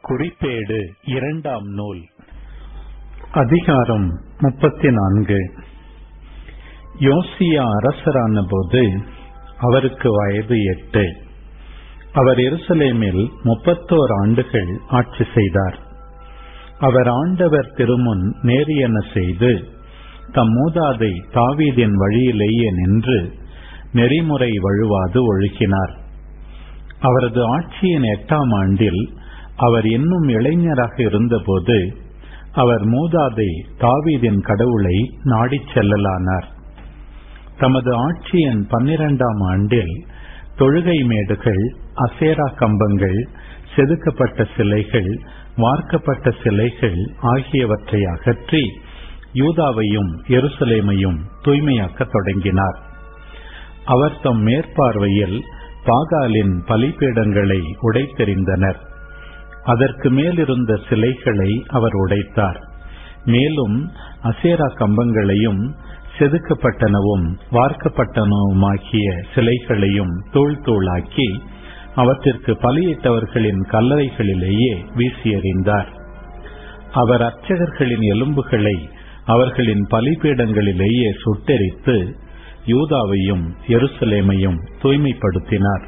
குறிப்பேடு இரண்டாம் நூல் அதிகாரம் முப்பத்தி நான்கு யோசியா அரசரான போது அவருக்கு வயது எட்டு அவர் எருசலேமில் முப்பத்தோர் ஆண்டுகள் ஆட்சி செய்தார் அவர் ஆண்டவர் திருமுன் நேரியன செய்து தம் மூதாதை தாவீதின் வழியிலேயே நின்று நெறிமுறை வழுவாது ஒழுகினார் அவரது ஆட்சியின் எட்டாம் ஆண்டில் அவர் இன்னும் இளைஞராக இருந்தபோது அவர் மூதாதை தாவீதின் கடவுளை நாடிச் செல்லலானார் தமது ஆட்சியின் பன்னிரண்டாம் ஆண்டில் தொழுகை மேடுகள் அசேரா கம்பங்கள் செதுக்கப்பட்ட சிலைகள் வார்க்கப்பட்ட சிலைகள் ஆகியவற்றை அகற்றி யூதாவையும் எருசலேமையும் தூய்மையாக்கத் தொடங்கினார் அவர் தம் மேற்பார்வையில் பாகாலின் பலிபீடங்களை உடைத்தெறிந்தனர் அதற்கு மேலிருந்த சிலைகளை அவர் உடைத்தார் மேலும் அசேரா கம்பங்களையும் செதுக்கப்பட்டனவும் வார்க்கப்பட்டனவுமாகிய சிலைகளையும் தூள் தூளாக்கி அவற்றிற்கு பலியிட்டவர்களின் கல்லறைகளிலேயே வீசி எறிந்தார் அவர் அர்ச்சகர்களின் எலும்புகளை அவர்களின் பலிபீடங்களிலேயே சுட்டெரித்து யூதாவையும் எருசலேமையும் தூய்மைப்படுத்தினார்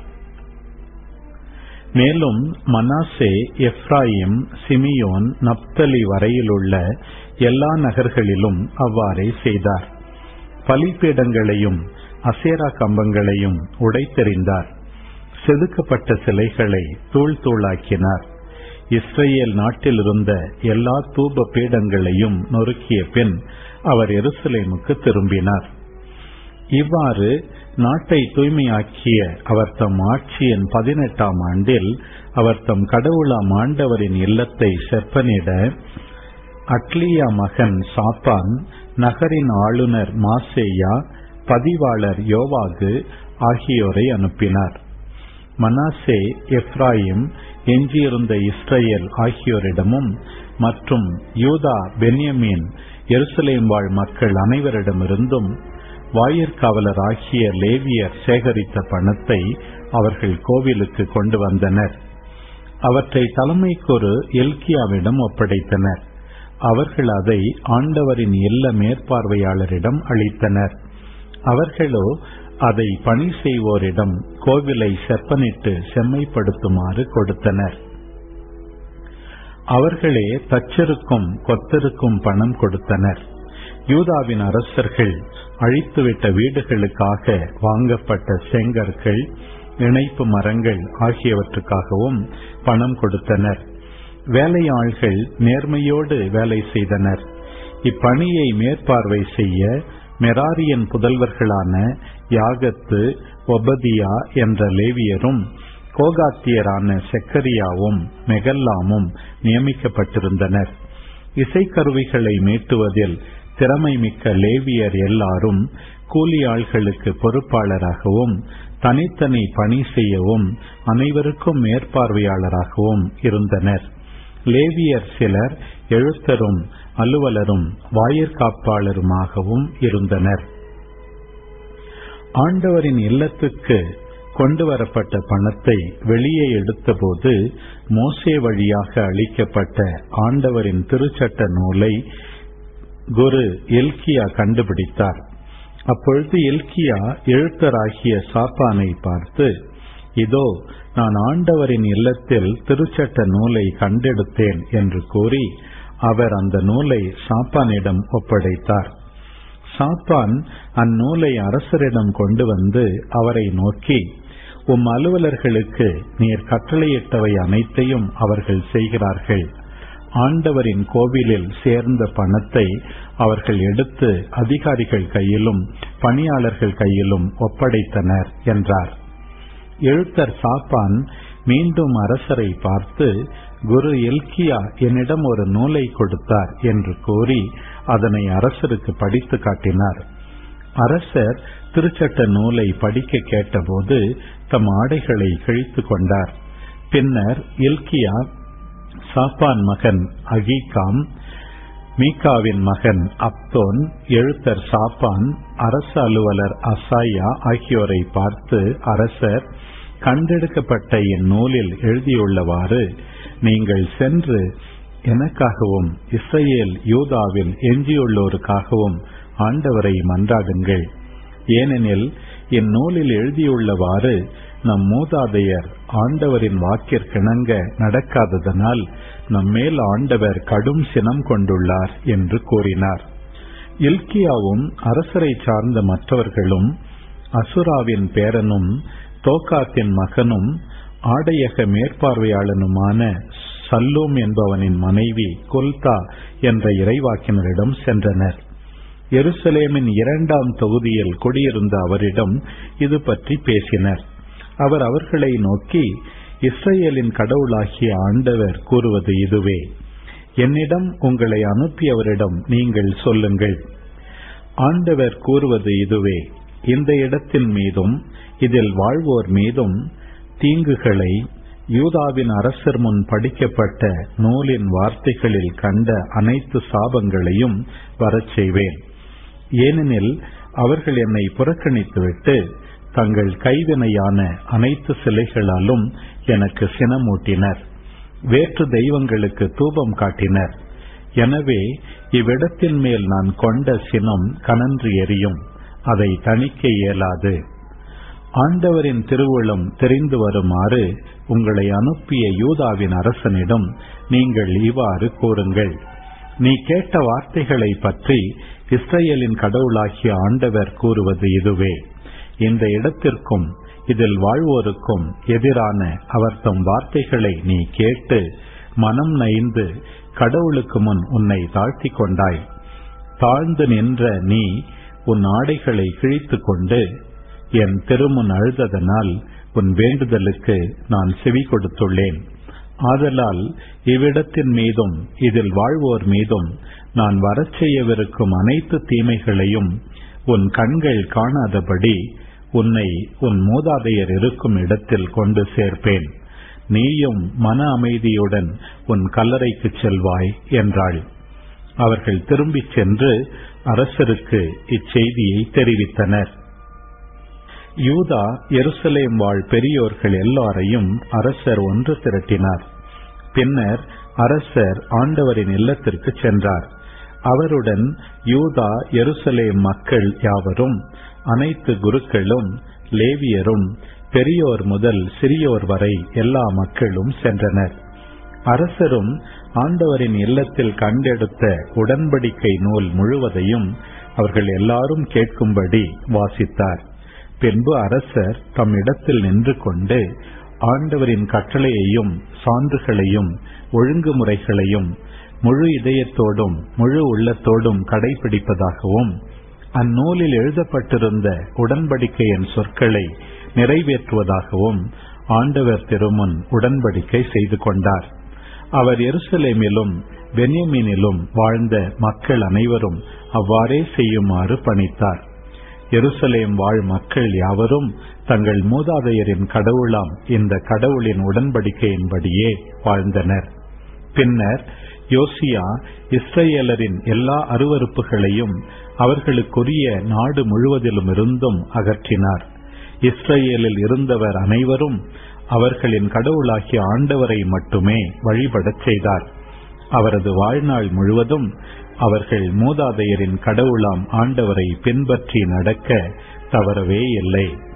மேலும் மனாசே எப்ராயிம் சிமியோன் நப்தலி வரையிலுள்ள எல்லா நகர்களிலும் அவ்வாறே செய்தார் பலிப்பீடங்களையும் அசேரா கம்பங்களையும் உடைத்தெறிந்தார் செதுக்கப்பட்ட சிலைகளை தூள் தூளாக்கினார் இஸ்ரேல் நாட்டில் இருந்த எல்லா தூப பீடங்களையும் நொறுக்கிய பின் அவர் எருசலேமுக்கு திரும்பினார் இவ்வாறு நாட்டை தூய்மையாக்கிய அவர் தம் ஆட்சியின் பதினெட்டாம் ஆண்டில் அவர் தம் கடவுளாம் ஆண்டவரின் இல்லத்தை செப்பனிட அட்லியா மகன் சாப்பான் நகரின் ஆளுநர் மாசேயா பதிவாளர் யோவாகு ஆகியோரை அனுப்பினார் மனாசே எப்ராயிம் எஞ்சியிருந்த இஸ்ரேல் ஆகியோரிடமும் மற்றும் யூதா பென்யமீன் எருசலேம் வாழ் மக்கள் அனைவரிடமிருந்தும் வாயிற்காவலர் ஆகிய லேவியர் சேகரித்த பணத்தை அவர்கள் கோவிலுக்கு கொண்டு வந்தனர் அவற்றை தலைமைக்கொரு எல்கியாவிடம் ஒப்படைத்தனர் அவர்கள் அதை ஆண்டவரின் இல்ல மேற்பார்வையாளரிடம் அளித்தனர் அவர்களோ அதை பணி செய்வோரிடம் கோவிலை செப்பனிட்டு செம்மைப்படுத்துமாறு கொடுத்தனர் அவர்களே தச்சருக்கும் கொத்தருக்கும் பணம் கொடுத்தனர் யூதாவின் அரசர்கள் அழித்துவிட்ட வீடுகளுக்காக வாங்கப்பட்ட செங்கற்கள் இணைப்பு மரங்கள் ஆகியவற்றுக்காகவும் பணம் கொடுத்தனர் வேலையாள்கள் நேர்மையோடு வேலை செய்தனர் இப்பணியை மேற்பார்வை செய்ய மெராரியன் புதல்வர்களான யாகத்து ஒபதியா என்ற லேவியரும் கோகாத்தியரான செக்கரியாவும் மெகல்லாமும் நியமிக்கப்பட்டிருந்தனர் இசைக்கருவிகளை மீட்டுவதில் திறமை மிக்க லேவியர் எல்லாரும் கூலி ஆள்களுக்கு பொறுப்பாளராகவும் தனித்தனி பணி செய்யவும் அனைவருக்கும் மேற்பார்வையாளராகவும் இருந்தனர் லேவியர் சிலர் எழுத்தரும் அலுவலரும் வாயிற்காப்பாளருமாகவும் இருந்தனர் ஆண்டவரின் இல்லத்துக்கு கொண்டு வரப்பட்ட பணத்தை வெளியே எடுத்தபோது மோசே வழியாக அளிக்கப்பட்ட ஆண்டவரின் திருச்சட்ட நூலை குரு எல்கியா கண்டுபிடித்தார் அப்பொழுது எல்கியா எழுத்தராகிய சாப்பானை பார்த்து இதோ நான் ஆண்டவரின் இல்லத்தில் திருச்சட்ட நூலை கண்டெடுத்தேன் என்று கூறி அவர் அந்த நூலை சாப்பானிடம் ஒப்படைத்தார் சாப்பான் அந்நூலை அரசரிடம் கொண்டு வந்து அவரை நோக்கி உம் அலுவலர்களுக்கு நீர் கட்டளையிட்டவை அனைத்தையும் அவர்கள் செய்கிறார்கள் ஆண்டவரின் கோவிலில் சேர்ந்த பணத்தை அவர்கள் எடுத்து அதிகாரிகள் கையிலும் பணியாளர்கள் கையிலும் ஒப்படைத்தனர் என்றார் எழுத்தர் சாப்பான் மீண்டும் அரசரை பார்த்து குரு எல்கியா என்னிடம் ஒரு நூலை கொடுத்தார் என்று கூறி அதனை அரசருக்கு படித்து காட்டினார் அரசர் திருச்சட்ட நூலை படிக்க கேட்டபோது தம் ஆடைகளை கிழித்து கொண்டார் பின்னர் எல்கியா சாப்பான் மகன் அகீகாம் மீகாவின் மகன் அப்தோன் எழுத்தர் சாப்பான் அரசு அலுவலர் அசாயா ஆகியோரை பார்த்து அரசர் கண்டெடுக்கப்பட்ட இந்நூலில் எழுதியுள்ளவாறு நீங்கள் சென்று எனக்காகவும் இஸ்ரேல் யூதாவில் எஞ்சியுள்ளோருக்காகவும் ஆண்டவரை மன்றாடுங்கள் ஏனெனில் இந்நூலில் எழுதியுள்ளவாறு நம் மூதாதையர் ஆண்டவரின் வாக்கிற்கிணங்க நடக்காததனால் நம்மேல் ஆண்டவர் கடும் சினம் கொண்டுள்ளார் என்று கூறினார் இல்கியாவும் அரசரை சார்ந்த மற்றவர்களும் அசுராவின் பேரனும் தோக்காத்தின் மகனும் ஆடையக மேற்பார்வையாளனுமான சல்லூம் என்பவனின் மனைவி கொல்தா என்ற இறைவாக்கினரிடம் சென்றனர் எருசலேமின் இரண்டாம் தொகுதியில் குடியிருந்த அவரிடம் இது பற்றி பேசினர் அவர் அவர்களை நோக்கி இஸ்ரேலின் கடவுளாகிய ஆண்டவர் கூறுவது இதுவே என்னிடம் உங்களை அனுப்பியவரிடம் நீங்கள் சொல்லுங்கள் ஆண்டவர் கூறுவது இதுவே இந்த இடத்தின் மீதும் இதில் வாழ்வோர் மீதும் தீங்குகளை யூதாவின் அரசர் முன் படிக்கப்பட்ட நூலின் வார்த்தைகளில் கண்ட அனைத்து சாபங்களையும் வரச் செய்வேன் ஏனெனில் அவர்கள் என்னை புறக்கணித்துவிட்டு தங்கள் கைவினையான அனைத்து சிலைகளாலும் எனக்கு சினமூட்டினர் வேற்று தெய்வங்களுக்கு தூபம் காட்டினர் எனவே இவ்விடத்தின் மேல் நான் கொண்ட சினம் கனன்று எரியும் அதை தணிக்க இயலாது ஆண்டவரின் திருவுளம் தெரிந்து வருமாறு உங்களை அனுப்பிய யூதாவின் அரசனிடம் நீங்கள் இவ்வாறு கூறுங்கள் நீ கேட்ட வார்த்தைகளை பற்றி இஸ்ரேலின் கடவுளாகிய ஆண்டவர் கூறுவது இதுவே இந்த இடத்திற்கும் இதில் வாழ்வோருக்கும் எதிரான அவர் தம் வார்த்தைகளை நீ கேட்டு மனம் நைந்து கடவுளுக்கு முன் உன்னை தாழ்த்திக் கொண்டாய் தாழ்ந்து நின்ற நீ உன் ஆடைகளை கிழித்துக் கொண்டு என் திருமுன் அழுததனால் உன் வேண்டுதலுக்கு நான் செவி கொடுத்துள்ளேன் ஆதலால் இவ்விடத்தின் மீதும் இதில் வாழ்வோர் மீதும் நான் வரச் செய்யவிருக்கும் அனைத்து தீமைகளையும் உன் கண்கள் காணாதபடி உன்னை உன் மூதாதையர் இருக்கும் இடத்தில் கொண்டு சேர்ப்பேன் நீயும் மன அமைதியுடன் உன் கல்லறைக்குச் செல்வாய் என்றாள் அவர்கள் திரும்பிச் சென்று அரசருக்கு இச்செய்தியை தெரிவித்தனர் யூதா எருசலேம் வாழ் பெரியோர்கள் எல்லாரையும் அரசர் ஒன்று திரட்டினார் பின்னர் அரசர் ஆண்டவரின் இல்லத்திற்கு சென்றார் அவருடன் யூதா எருசலேம் மக்கள் யாவரும் அனைத்து குருக்களும் லேவியரும் பெரியோர் முதல் சிறியோர் வரை எல்லா மக்களும் சென்றனர் அரசரும் ஆண்டவரின் இல்லத்தில் கண்டெடுத்த உடன்படிக்கை நூல் முழுவதையும் அவர்கள் எல்லாரும் கேட்கும்படி வாசித்தார் பின்பு அரசர் தம் இடத்தில் நின்று கொண்டு ஆண்டவரின் கட்டளையையும் சான்றுகளையும் ஒழுங்குமுறைகளையும் முழு இதயத்தோடும் முழு உள்ளத்தோடும் கடைபிடிப்பதாகவும் அந்நூலில் எழுதப்பட்டிருந்த உடன்படிக்கையின் சொற்களை நிறைவேற்றுவதாகவும் ஆண்டவர் திருமுன் உடன்படிக்கை செய்து கொண்டார் அவர் எருசலேமிலும் பென்யமீனிலும் வாழ்ந்த மக்கள் அனைவரும் அவ்வாறே செய்யுமாறு பணித்தார் எருசலேம் வாழ் மக்கள் யாவரும் தங்கள் மூதாதையரின் கடவுளாம் இந்த கடவுளின் உடன்படிக்கையின்படியே வாழ்ந்தனர் பின்னர் யோசியா இஸ்ரேலரின் எல்லா அருவறுப்புகளையும் அவர்களுக்குரிய நாடு முழுவதிலும் இருந்தும் அகற்றினார் இஸ்ரேலில் இருந்தவர் அனைவரும் அவர்களின் கடவுளாகிய ஆண்டவரை மட்டுமே வழிபடச் செய்தார் அவரது வாழ்நாள் முழுவதும் அவர்கள் மூதாதையரின் கடவுளாம் ஆண்டவரை பின்பற்றி நடக்க தவறவே இல்லை